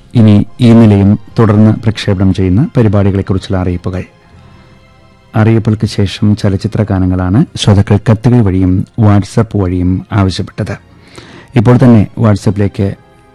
ഇനി ഈ നിലയം തുടർന്ന് പ്രക്ഷേപണം ചെയ്യുന്ന പരിപാടികളെക്കുറിച്ചുള്ള അറിയിപ്പുകൾ അറിയിപ്പുകൾക്ക് ശേഷം ചലച്ചിത്ര ഗാനങ്ങളാണ് ശ്രോതാക്കൾ കത്തുകൾ വഴിയും വാട്സപ്പ് വഴിയും ആവശ്യപ്പെട്ടത് ഇപ്പോൾ തന്നെ വാട്സപ്പിലേക്ക്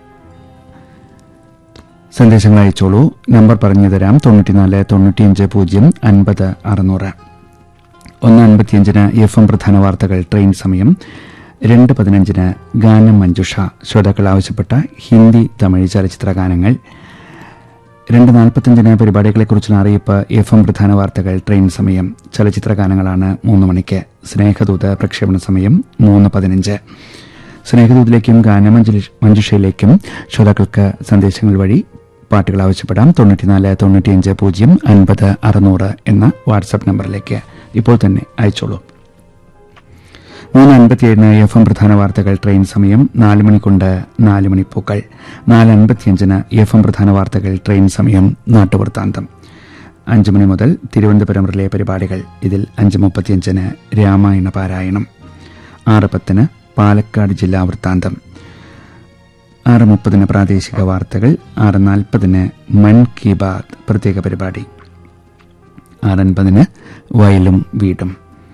സന്ദേശങ്ങൾ അയച്ചോളൂ നമ്പർ പറഞ്ഞു തരാം തൊണ്ണൂറ്റിനാല് തൊണ്ണൂറ്റിയഞ്ച് പൂജ്യം അൻപത് അറുന്നൂറ് ഒന്ന് അൻപത്തിയഞ്ചിന് എഫ് എം പ്രധാന വാർത്തകൾ ട്രെയിൻ സമയം രണ്ട് പതിനഞ്ചിന് ഗാനം മഞ്ജുഷ ശ്രോതാക്കൾ ആവശ്യപ്പെട്ട ഹിന്ദി തമിഴ് ചലച്ചിത്ര ഗാനങ്ങൾ രണ്ട് നാൽപ്പത്തിയഞ്ചിന് പരിപാടികളെക്കുറിച്ചുള്ള അറിയിപ്പ് എഫ് എം പ്രധാന വാർത്തകൾ ട്രെയിൻ സമയം ചലച്ചിത്ര ഗാനങ്ങളാണ് മൂന്ന് മണിക്ക് സ്നേഹദൂത് പ്രക്ഷേപണ സമയം മൂന്ന് പതിനഞ്ച് സ്നേഹദൂതിലേക്കും ഗാനമഞ്ജുഷ മഞ്ജുഷയിലേക്കും ശ്രോതാക്കൾക്ക് സന്ദേശങ്ങൾ വഴി പാട്ടുകൾ ആവശ്യപ്പെടാം തൊണ്ണൂറ്റിനാല് തൊണ്ണൂറ്റിയഞ്ച് പൂജ്യം അൻപത് അറുന്നൂറ് എന്ന വാട്സാപ്പ് നമ്പറിലേക്ക് ഇപ്പോൾ തന്നെ അയച്ചോളൂ മൂന്ന് അൻപത്തിയേഴിന് എഫ് എം പ്രധാന വാർത്തകൾ ട്രെയിൻ സമയം നാല് മണിക്കൊണ്ട് നാല് മണിപ്പൂക്കൾ നാല് അൻപത്തിയഞ്ചിന് എഫ് എം പ്രധാന വാർത്തകൾ ട്രെയിൻ സമയം നാട്ടുവൃത്താന്തം അഞ്ച് മണി മുതൽ തിരുവനന്തപുരം റിലേ പരിപാടികൾ ഇതിൽ അഞ്ച് മുപ്പത്തിയഞ്ചിന് രാമായണ പാരായണം ആറ് പത്തിന് പാലക്കാട് ജില്ലാ വൃത്താന്തം ആറ് മുപ്പതിന് പ്രാദേശിക വാർത്തകൾ ആറ് നാൽപ്പതിന് മൻ കി ബാത് പ്രത്യേക പരിപാടി ആറൻപതിന് വയലും വീടും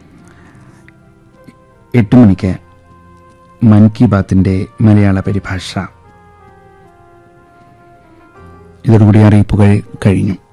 എട്ട് മണിക്ക് മൻ കി ബാത്തിന്റെ മലയാള പരിഭാഷ ഇതോടുകൂടി അറിയിപ്പുകൾ കഴിഞ്ഞു